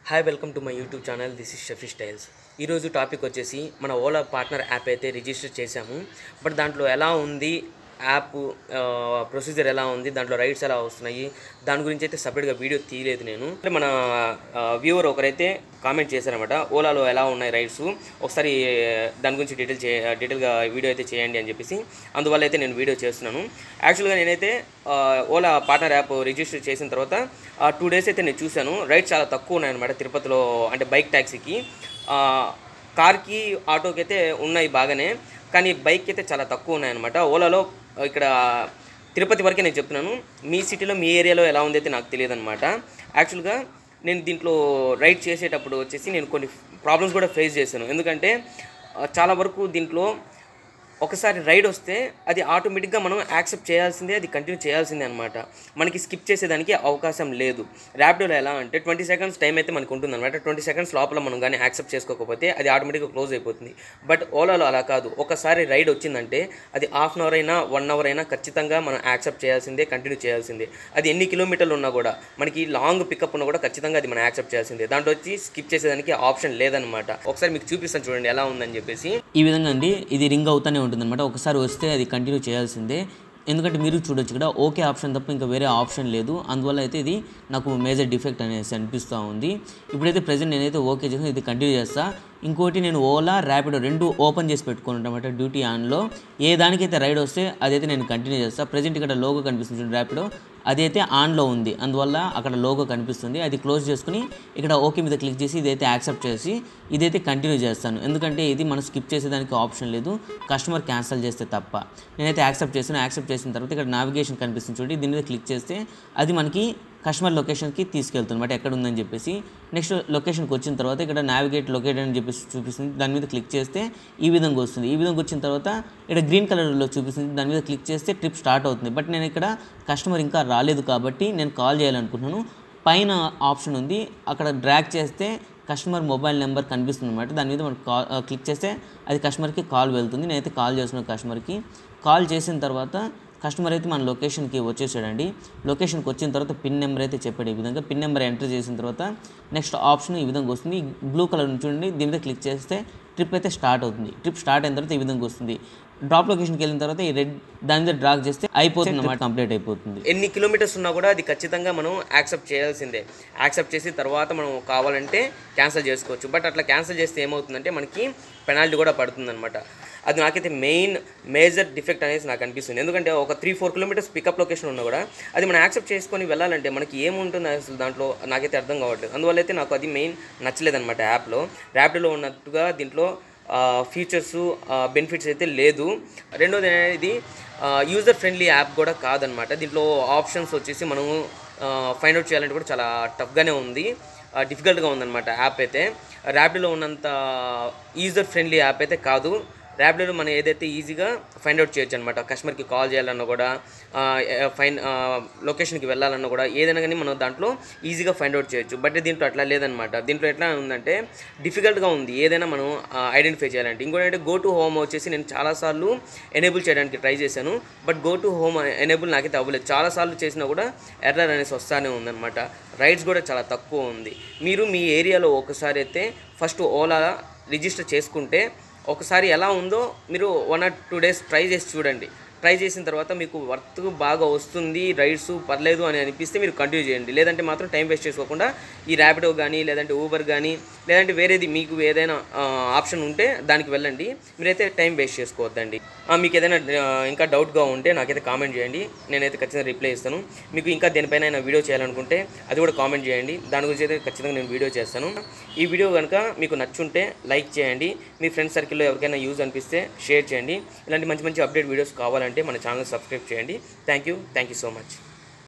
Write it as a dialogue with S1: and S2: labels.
S1: hi welcome to my YouTube channel this is Shafi styles ఈరోజు topic వచ్చేసి మన Ola partner app అయితే రిజిస్టర్ చేశాము బట్ దాంట్లో ఎలా ఉంది యాప్ ప్రొసీజర్ ఎలా ఉంది దాంట్లో రైట్స్ ఎలా వస్తున్నాయి దాని గురించి అయితే సపరేట్గా వీడియో తీయలేదు నేను అంటే మన వ్యూవర్ ఒకరైతే కామెంట్ చేశారనమాట ఓలాలో ఎలా ఉన్నాయి రైట్స్ ఒకసారి దాని గురించి డీటెయిల్ చే డీటెయిల్గా వీడియో అయితే చేయండి అని చెప్పేసి అందువల్ల అయితే నేను వీడియో చేస్తున్నాను యాక్చువల్గా నేనైతే ఆ, ఓలా పార్ట్నర్ యాప్ రిజిస్టర్ చేసిన తర్వాత టూ డేస్ అయితే నేను చూశాను రైట్స్ చాలా తక్కువ ఉన్నాయన్నమాట తిరుపతిలో అంటే బైక్ ట్యాక్సీకి ఆ, కార్కి ఆటోకి అయితే ఉన్నాయి బాగానే కానీ బైక్ అయితే చాలా తక్కువ ఉన్నాయన్నమాట ఓలాలో ఇక్కడ తిరుపతి వరకే నేను చెప్తున్నాను మీ సిటీలో మీ ఏరియాలో ఎలా ఉంది అయితే నాకు తెలియదు అనమాట యాక్చువల్గా నేను దీంట్లో రైడ్ చేసేటప్పుడు వచ్చేసి నేను కొన్ని ప్రాబ్లమ్స్ కూడా ఫేస్ చేశాను ఎందుకంటే ఆ, చాలా వరకు దీంట్లో ఒకసారి రైడ్ వస్తే అది ఆటోమేటిక్గా మనం యాక్సెప్ట్ చేయాల్సిందే అది కంటిన్యూ చేయాల్సిందే అనమాట మనకి స్కిప్ చేసేదానికి అవకాశం లేదు ర్యాపిడోలో ఎలా అంటే ట్వంటీ సెకండ్స్ టైం అయితే మనకు ఉంటుంది అనమాట ట్వంటీ సెకండ్స్ లోపల మనం కానీ యాక్సెప్ట్ చేసుకోకపోతే అది ఆటోమేటిక్గా క్లోజ్ అయిపోతుంది బట్ ఓలాలో అలా కాదు ఒకసారి రైడ్ వచ్చిందంటే అది హాఫ్ అన్ అవర్ అయినా వన్ అవర్ అయినా ఖచ్చితంగా మనం యాక్సెప్ట్ చేయాల్సిందే కంటిన్యూ చేయాల్సిందే అది ఎన్ని కిలోమీటర్లు ఉన్నా కూడా మనకి లాంగ్ పికప్ ఉన్నా కూడా ఖచ్చితంగా అది మనం యాక్సెప్ట్ చేయాల్సిందే దాంట్లో వచ్చి స్కిప్ చేసేదానికి ఆప్షన్ లేదనమాట ఒకసారి మీకు చూపిస్తాను చూడండి ఎలా ఉందని చెప్పేసి
S2: ఈ విధంగా అండి ఇది రింగ్ అవుతానే ఉంటుంది అనమాట ఒకసారి వస్తే అది కంటిన్యూ చేయాల్సిందే ఎందుకంటే మీరు చూడొచ్చు ఇక్కడ ఓకే ఆప్షన్ తప్ప ఇంకా వేరే ఆప్షన్ లేదు అందువల్ల అయితే ఇది నాకు మేజర్ డిఫెక్ట్ అనేసి అనిపిస్తూ ఉంది ఇప్పుడైతే ప్రజెంట్ నేనైతే ఓకే చేసి ఇది కంటిన్యూ చేస్తా ఇంకోటి నేను ఓలా ర్యాపిడో రెండు ఓపెన్ చేసి పెట్టుకుని అనమాట డ్యూటీ ఆన్లో ఏ దానికైతే రైడ్ వస్తే అదైతే నేను కంటిన్యూ చేస్తాను ప్రజెంట్ ఇక్కడ లోగో కనిపిస్తుంది చూడండి ర్యాపిడో అదైతే ఆన్లో ఉంది అందువల్ల అక్కడ లోగో కనిపిస్తుంది అది క్లోజ్ చేసుకుని ఇక్కడ ఓకే మీద క్లిక్ చేసి ఇదైతే యాక్సెప్ట్ చేసి ఇదైతే కంటిన్యూ చేస్తాను ఎందుకంటే ఇది మనం స్కిప్ చేసేదానికి ఆప్షన్ లేదు కస్టమర్ క్యాన్సిల్ చేస్తే తప్ప నేనైతే యాక్సెప్ట్ చేస్తాను యాక్సెప్ట్ చేసిన తర్వాత ఇక్కడ నావిగేషన్ కనిపిస్తుంది చూడండి దీని మీద క్లిక్ చేస్తే అది మనకి కస్టమర్ లొకేషన్కి తీసుకెళ్తుంది అనమాట ఎక్కడ ఉందని చెప్పేసి నెక్స్ట్ లొకేషన్కి వచ్చిన తర్వాత ఇక్కడ నావిగేట్ లొకేట్ అని చెప్పేసి చూపిస్తుంది దాని మీద క్లిక్ చేస్తే ఈ విధంగా వస్తుంది ఈ విధంగా వచ్చిన తర్వాత ఇక్కడ గ్రీన్ కలర్లో చూపిస్తుంది దాని మీద క్లిక్ చేస్తే ట్రిప్ స్టార్ట్ అవుతుంది బట్ నేను ఇక్కడ కస్టమర్ ఇంకా రాలేదు కాబట్టి నేను కాల్ చేయాలనుకుంటున్నాను పైన ఆప్షన్ ఉంది అక్కడ డ్రాగ్ చేస్తే కస్టమర్ మొబైల్ నెంబర్ కనిపిస్తుంది అనమాట దాని మీద మనం కాల్ క్లిక్ చేస్తే అది కస్టమర్కి కాల్ వెళ్తుంది నేనైతే కాల్ చేస్తున్నాను కస్టమర్కి కాల్ చేసిన తర్వాత కస్టమర్ అయితే మన లొకేషన్కి వచ్చేసాడండి లొకేషన్కి వచ్చిన తర్వాత పిన్ నెంబర్ అయితే చెప్పాడు ఈ విధంగా పిన్ నెంబర్ ఎంటర్ చేసిన తర్వాత నెక్స్ట్ ఆప్షన్ ఈ విధంగా వస్తుంది బ్లూ కలర్ చూడండి దీని మీద క్లిక్ చేస్తే ట్రిప్ అయితే స్టార్ట్ అవుతుంది ట్రిప్ స్టార్ట్ అయిన తర్వాత ఈ విధంగా వస్తుంది డ్రాప్ లొకేషన్కి వెళ్ళిన తర్వాత ఈ రెడ్ దాని మీద డ్రాగ్ చేస్తే అయిపోతుంది అన్నమాట కంప్లీట్ అయిపోతుంది
S1: ఎన్ని కిలోమీటర్స్ ఉన్నా కూడా అది ఖచ్చితంగా మనం యాక్సెప్ట్ చేయాల్సిందే యాక్సెప్ట్ చేసి తర్వాత మనం కావాలంటే క్యాన్సిల్ చేసుకోవచ్చు బట్ అట్లా క్యాన్సిల్ చేస్తే ఏమవుతుందంటే మనకి పెనాల్టీ కూడా పడుతుందన్నమాట అది నాకైతే మెయిన్ మేజర్ డిఫెక్ట్ అనేది నాకు అనిపిస్తుంది ఎందుకంటే ఒక three four kilometres pickup location ఉన్నా కూడా అది మనం యాక్సెప్ట్ చేసుకొని వెళ్ళాలంటే మనకి ఏముంటుంది అసలు దాంట్లో నాకైతే అర్థం కావట్లేదు అందువల్ల అయితే నాకు అది మెయిన్ నచ్చలేదన్నమాట యాప్లో ర్యాపిడోలో ఉన్నట్టుగా దీంట్లో ఫీచర్స్ బెనిఫిట్స్ అయితే లేదు రెండోది అనేది యూజర్ ఫ్రెండ్లీ యాప్ కూడా కాదనమాట దీంట్లో ఆప్షన్స్ వచ్చేసి మనము ఫైండ్ అవుట్ చేయాలంటే కూడా చాలా టఫ్గానే ఉంది డిఫికల్ట్గా ఉందన్నమాట యాప్ అయితే ర్యాపిడోలో ఉన్నంత యూజర్ ఫ్రెండ్లీ యాప్ అయితే కాదు ర్యాపిడోలో మనం ఏదైతే ఈజీగా ఫైండ్ అవుట్ చేయొచ్చు అనమాట కస్టమర్కి కాల్ చేయాలన్నా కూడా ఫైన్ లొకేషన్కి వెళ్ళాలన్నా కూడా ఏదైనా కానీ మనం దాంట్లో ఈజీగా ఫైండ్ అవుట్ చేయొచ్చు బట్ దీంట్లో అట్లా లేదనమాట దీంట్లో ఎట్లా ఉందంటే డిఫికల్ట్గా ఉంది ఏదైనా మనం ఐడెంటిఫై చేయాలంటే ఇంకోటి అంటే గో టు హోమ్ వచ్చేసి నేను చాలాసార్లు ఎనేబుల్ చేయడానికి ట్రై చేశాను but go to home enable నాకైతే అవ్వలేదు చాలాసార్లు చేసినా కూడా ఎర్రర్ అనేసి వస్తానే ఉందన్నమాట రైడ్స్ కూడా చాలా తక్కువ ఉంది మీరు మీ ఏరియాలో ఒకసారి అయితే ఫస్ట్ ఓలా రిజిస్టర్ చేసుకుంటే ఒకసారి ఎలా ఉందో మీరు one or two days try చేసి చూడండి ట్రై చేసిన తర్వాత మీకు వర్త్ బాగా వస్తుంది రైడ్స్ పర్లేదు అని అనిపిస్తే మీరు కంటిన్యూ చేయండి లేదంటే మాత్రం టైం వేస్ట్ చేసుకోకుండా ఈ ర్యాపిడో కానీ లేదంటే ఊబర్ కానీ లేదంటే వేరేది మీకు ఏదైనా ఆప్షన్ ఉంటే దానికి వెళ్ళండి మీరైతే టైం వేస్ట్ చేసుకోవద్దండి ఆ, మీకు ఏదైనా ఆ, ఇంకా డౌట్గా ఉంటే నాకైతే కామెంట్ చేయండి నేనైతే ఖచ్చితంగా రిప్లై ఇస్తాను మీకు ఇంకా దేనిపైన అయినా వీడియో చేయాలనుకుంటే అది కూడా కామెంట్ చేయండి దాని గురించి అయితే ఖచ్చితంగా నేను వీడియో చేస్తాను ఈ వీడియో కనుక మీకు నచ్చుంటే లైక్ చేయండి మీ ఫ్రెండ్స్ సర్కిల్లో ఎవరికైనా యూజ్ అనిపిస్తే షేర్ చేయండి ఇలాంటి మంచి మంచి అప్డేట్ వీడియోస్ కావాలంటే మన ఛానల్ సబ్స్క్రైబ్ చేయండి thank you thank you so much